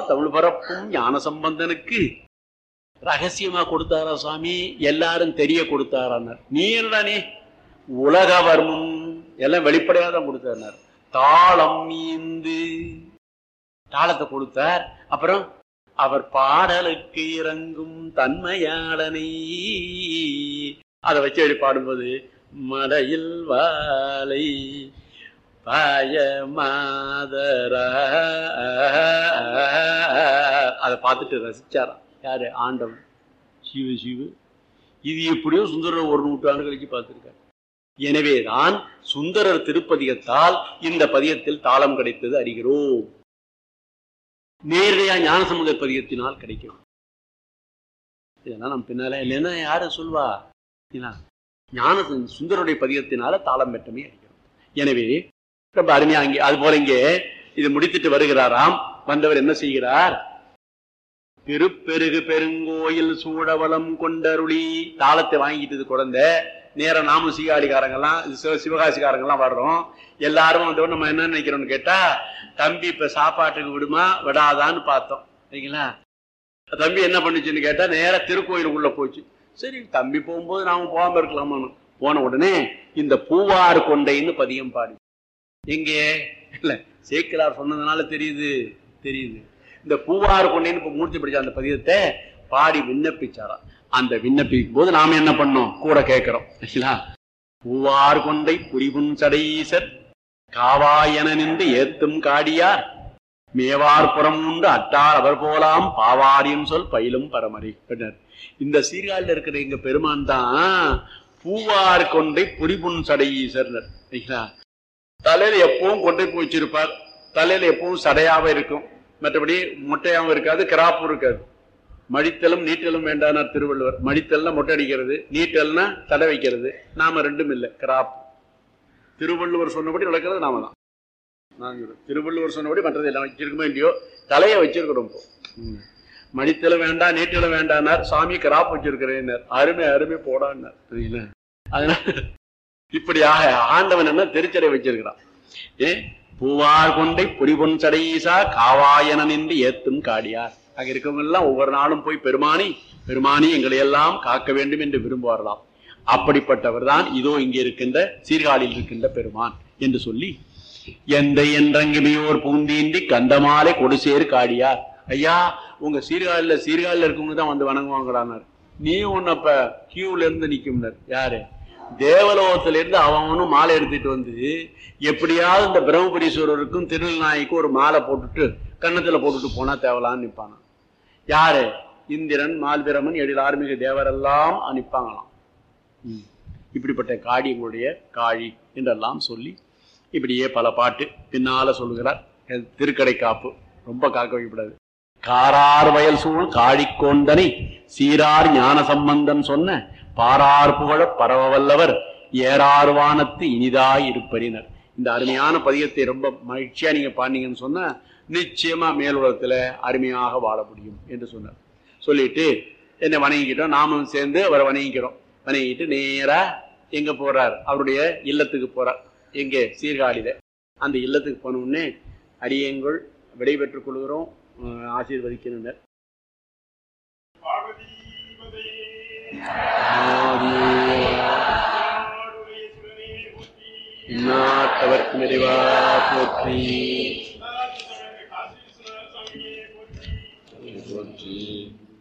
தமிழ் பரப்பும் ஞான சம்பந்தனுக்கு ரகசியமா கொடுத்தாரா சுவாமி எல்லாரும் தெரிய கொடுத்தாரான்னார் நீ என்னடா நீ உலகவர்மம் எல்லாம் வெளிப்படையா தான் கொடுத்தார் தாளம் மீந்து தாளத்தை கொடுத்தார் அப்புறம் அவர் பாடலுக்கு இறங்கும் தன்மையாளனை அதை வச்சு அப்படி பாடும்போது மடையில் வாலை பாய மாதரா அதை பார்த்துட்டு ரசிச்சாராம் யாரு ஆண்டவன் சிவ சிவ இது எப்படியோ சுந்தரர் ஒரு நூற்றாண்டு கழிச்சு பார்த்திருக்காரு எனவேதான் சுந்தரர் திருப்பதிகத்தால் இந்த பதியத்தில் தாளம் கிடைத்தது அறிகிறோம் நேரடியா ஞானசமுக பதிகத்தினால் கிடைக்கும் இதெல்லாம் நம்ம பின்னால இல்லைன்னா யாரு சொல்வா இல்லையா? ஞான சுந்தருடைய பதிகத்தினால தாளம் பெற்றமே அறிகிறோம் எனவே ரொம்ப அருமையா அங்கே அது போல இங்கே இது முடித்துட்டு வருகிறாராம் வந்தவர் என்ன செய்கிறார் திருப்பெருகு பெருங்கோயில் சூழவலம் கொண்டருளி தாளத்தை வாங்கிட்டு இது குழந்தை நேர நாம சீகாடிக்காரங்கெல்லாம் சிவ சிவகாசிக்காரங்கெல்லாம் வர்றோம் எல்லாரும் வந்தவொடனே நம்ம என்ன நினைக்கிறோம்னு கேட்டா தம்பி இப்ப சாப்பாட்டுக்கு விடுமா விடாதான்னு பார்த்தோம் சரிங்களா தம்பி என்ன பண்ணுச்சுன்னு கேட்டா நேரா திருக்கோயிலுக்குள்ள போச்சு சரி தம்பி போகும்போது நாம போகாம இருக்கலாமான்னு போன உடனே இந்த பூவார் கொண்டைன்னு பதியம் பாடி எங்கே இல்ல சேக்கிலார் சொன்னதுனால தெரியுது தெரியுது இந்த பூவார் கொண்டைன்னு இப்ப மூர்த்தி பிடிச்ச அந்த பதியத்தை பாடி விண்ணப்பிச்சாராம் அந்த விண்ணப்பிக்கும் போது நாம என்ன பண்ணோம் கூட கேட்கிறோம் சரிங்களா பூவார் கொண்டை புரிபுன் சடையீசர் காவாயன நின்று ஏத்தும் காடியார் மேவார்புறம் உண்டு அட்டார் அவர் போலாம் பாவாரியும் சொல் பயிலும் பரமரி அப்படின்னார். இந்த சீர்காழில இருக்கிற எங்க பெருமான் தான் பூவார் கொண்டை புரிபுன் சடையீசர்னர் சரிங்களா தலையில எப்பவும் கொண்டை பூ வச்சிருப்பார் தலையில எப்பவும் சடையாவே இருக்கும் மற்றபடி மொட்டையாவும் இருக்காது கிராப்பும் இருக்காது மடித்தலும் நீட்டலும் வேண்டானார் திருவள்ளுவர் மடித்தல்னா மொட்டை அடிக்கிறது நீட்டல்னா தடை வைக்கிறது நாம ரெண்டும் இல்லை கிராப் திருவள்ளுவர் சொன்னபடி நடக்கிறது நாம தான் நான் சொல்றேன். திருவள்ளுவர் சொன்னபடி மற்றது எல்லாம் வச்சிருக்கோமோ இல்லையோ தலையை வச்சிருக்கிறோம் இப்போ ம். மடித்தலும் வேண்டாம் நீட்டலும் வேண்டானார் சாமி கிராப் வச்சிருக்கிறேன் அருமை அருமை போடான்னார் சரிங்களா அதனால இப்படியாக ஆண்டவன் என்ன திருச்சடை வச்சிருக்கிறான் ஏ பூவார் கொண்டை பொறிபொன் சடையீசா காவாயன நின்று ஏத்தும் காடியார் அங்க இருக்கவங்க எல்லாம் ஒவ்வொரு நாளும் போய் பெருமானி பெருமானி எங்களை எல்லாம் காக்க வேண்டும் என்று விரும்புவார்களாம் அப்படிப்பட்டவர் தான் இதோ இங்கே இருக்கின்ற சீர்காழியில் இருக்கின்ற பெருமான் என்று சொல்லி எந்த என்றங்குமையோர் பூந்தீண்டி கந்தமாலை கொடுசேர் காடியார் ஐயா உங்க சீர்காழில சீர்காழில இருக்கவங்க தான் வந்து வணங்குவாங்களானார் நீ உன்னப்ப கியூல இருந்து நிக்கும்னர் யாரு தேவலோகத்துல இருந்து அவனும் மாலை எடுத்துட்டு வந்து எப்படியாவது இந்த பிரம்மபுரீஸ்வரருக்கும் திருநெல்நாய்க்கும் ஒரு மாலை போட்டுட்டு கன்னத்துல போட்டுட்டு போனா தேவலான்னு நிப்பானா யாரு இந்திரன் மால்பிரமன் எழில் ஆர்மிக தேவரெல்லாம் நிப்பாங்களாம் ம். இப்படிப்பட்ட காடியங்களுடைய காழி என்றெல்லாம் சொல்லி இப்படியே பல பாட்டு பின்னால சொல்லுகிறார் இது திருக்கடை காப்பு ரொம்ப காக்க வைக்கப்படாது காரார் வயல் சூழ் காழிக்கோண்டனை சீரார் ஞான சம்பந்தன் சொன்ன பாரார் புகழ பரவ வல்லவர் ஏறார் வானத்து இனிதாய் இருப்பறினர் இந்த அருமையான பதியத்தை ரொம்ப மகிழ்ச்சியா நீங்க பாண்டீங்கன்னு சொன்னா நிச்சயமா மேலுலகத்துல அருமையாக வாழ முடியும் என்று சொன்னார் சொல்லிட்டு என்னை வணங்கிக்கிட்டோம் நாமும் சேர்ந்து அவரை வணங்கிக்கிறோம் வணங்கிட்டு நேரா எங்க போறார் அவருடைய இல்லத்துக்கு போறார் எங்கே சீர்காழியில அந்த இல்லத்துக்கு போன உடனே அடியேங்கள் விடைபெற்றுக் கொள்கிறோம் அஹ் ஆசீர்வதிக்கின்றனர் பார்வதிபதே நாடுடைய சிவனே போற்றி இந்நாட்டவர்க்கும் இறைவா போற்றி நாடு தமிழ் காசி சுந்தர சுவாமியே போற்றி போற்றி